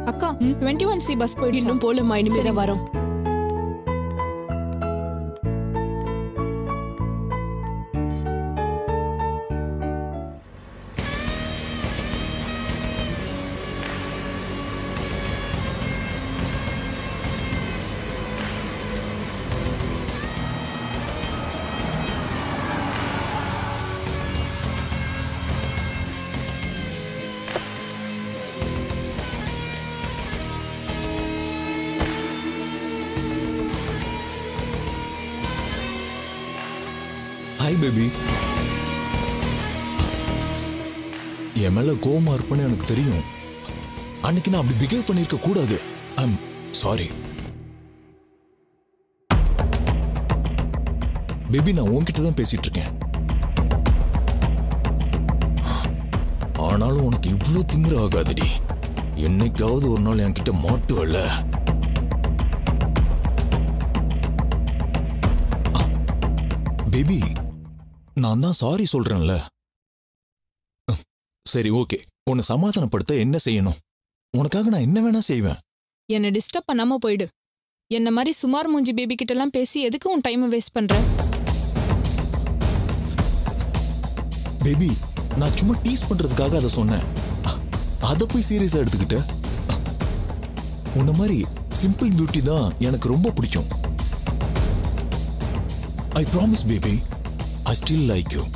அக்கா twenty one C bus போயிடுச்சு இன்னும் போலம்மா இனிமே தான் வரோம் ஹாய் பேபி என் மேல கோவமா இருப்பேன்னு எனக்கு தெரியும் அன்னைக்கு நான் அப்படி பிஹேவ் பண்ணிருக்க கூடாது ஐம் சாரி பேபி நான் உன்கிட்ட தான் பேசிட்டு இருக்கேன் ஆனாலும் உனக்கு இவ்ளோ திமிர ஆகாதடி என்னைக்காவது ஒரு நாள் என்கிட்ட மாட்டுவல்ல பேபி நான் தான் சாரி சொல்றேன்ல அஹ், சரி ஓகே உன்னை சமாதானப்படுத்த என்ன செய்யணும் உனக்காக நான் என்ன வேணா செய்வேன் என்னை டிஸ்டர்ப் பண்ணாம போயிடு என்ன மாதிரி சுமார் மூஞ்சி பேபி கிட்ட எல்லாம் பேசி எதுக்கு உன் டைமை வேஸ்ட் பண்ற பேபி நான் சும்மா டீஸ் பண்றதுக்காக அதை சொன்னேன் அஹ், அதை போய் சீரியஸா எடுத்துக்கிட்ட அஹ், உன்ன மாதிரி சிம்பிள் பியூட்டி தான் எனக்கு ரொம்ப பிடிக்கும் I promise baby I still like you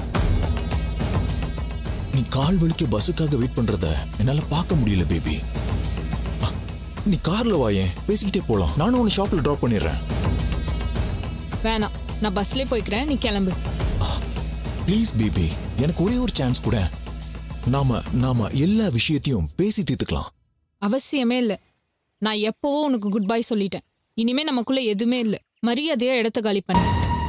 நீ கால் வலிக்க பஸ்ஸுக்காக வெயிட் பண்றத என்னால பார்க்க முடியல பேபி நீ கார்ல வாயேன் பேசிக்கிட்டே போலாம் நானும் உன்னை ஷாப்ல டிராப் பண்ணிடுறேன் வேணாம் நான் பஸ்லயே போய்க்கிறேன் நீ கிளம்பு ப்ளீஸ் பேபி எனக்கு ஒரே ஒரு சான்ஸ் கூட நாம நாம எல்லா விஷயத்தையும் பேசி தீர்த்துக்கலாம் அவசியமே இல்ல நான் எப்பவோ உனக்கு குட் பை சொல்லிட்டேன் இனிமே நமக்குள்ள எதுவுமே இல்ல மரியாதையா இடத்த காலி பண்ணு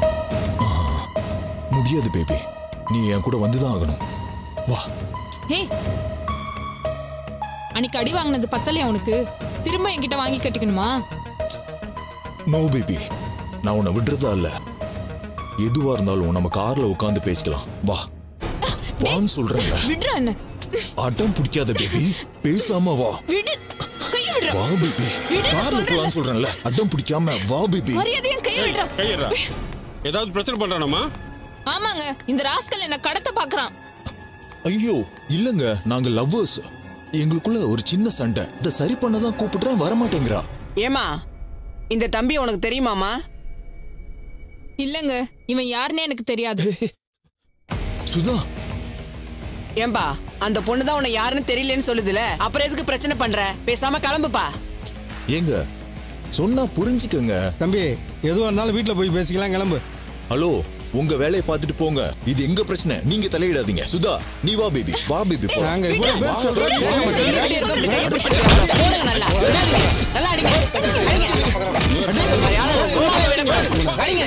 முடியாது பேபி நீ என் கூட வந்துதான் ஆகணும் வா ஹே அன்னைக்கு அடி வாங்கினது பத்தலையா உனக்கு திரும்ப என்கிட்ட வாங்கி கட்டிக்கணுமா நோ பேபி நான் உன்னை விடுறதா இல்ல எதுவா இருந்தாலும் நம்ம கார்ல உட்காந்து பேசிக்கலாம் வா வான்னு சொல்றேன்ல விடுற என்ன அடம் பிடிக்காத பேபி பேசாம வா விடு கைய விடுற வா பேபி விடுன்னு கார்ல சொல்றேன்ல. போலான்னு சொல்றேன்ல அடம் பிடிக்காம வா பேபி மரியாதையா கைய விடுற கையறா ஏதாவது பிரச்சனை பண்றானாமா ஆமாங்க இந்த ராஸ்கல் என்ன கடத்த பாக்குறான் ஐயோ இல்லங்க நாங்க லவ்வர்ஸ் எங்களுக்குள்ள ஒரு சின்ன சண்டை இதை சரி பண்ண தான் கூப்பிடுறேன் வரமாட்டேங்கிறா ஏமா இந்த தம்பி உனக்கு தெரியுமாமா இல்லங்க இவன் யாருன்னே எனக்கு தெரியாது சுதா ஏம்பா அந்த பொண்ணு தான் உன்னை யாருன்னு தெரியலன்னு சொல்லுதுல அப்புறம் எதுக்கு பிரச்சனை பண்ற பேசாம கிளம்புப்பா ஏங்க சொன்னா புரிஞ்சுக்கங்க தம்பி எதுவாக இருந்தாலும் வீட்டில் போய் பேசிக்கலாம் கிளம்பு ஹலோ உங்க வேலையை பார்த்துட்டு போங்க இது எங்க பிரச்சனை நீங்க தலையிடாதீங்க சுதா நீ வா பேபி வா பேபி போ நாங்க இவ்வளவு பேர் சொல்றோம் கேட்க மாட்டேங்கிறீங்க. பின்னாடி இருக்கவங்க கையை பிடிச்சிட்டு இருக்காங்க. போடுங்க நல்லா விடாதீங்க. நல்லா அடிங்க அடிங்க. யாரும் சும்மாவே விடக்கூடாது. அடிங்க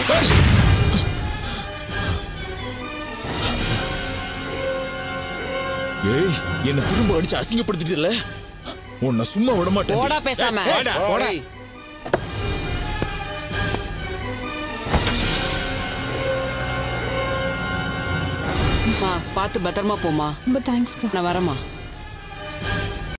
ஏய் என்ன திரும்ப அடிச்சு அசிங்கப்படுத்திட்டு உன்னை சும்மா விட மாட்டேன் போடா பேசாம போடா. போடா அம்மா, பார்த்து பத்திரமா போமா ரொம்ப தேங்க்ஸ்க்கா நான் வரேம்மா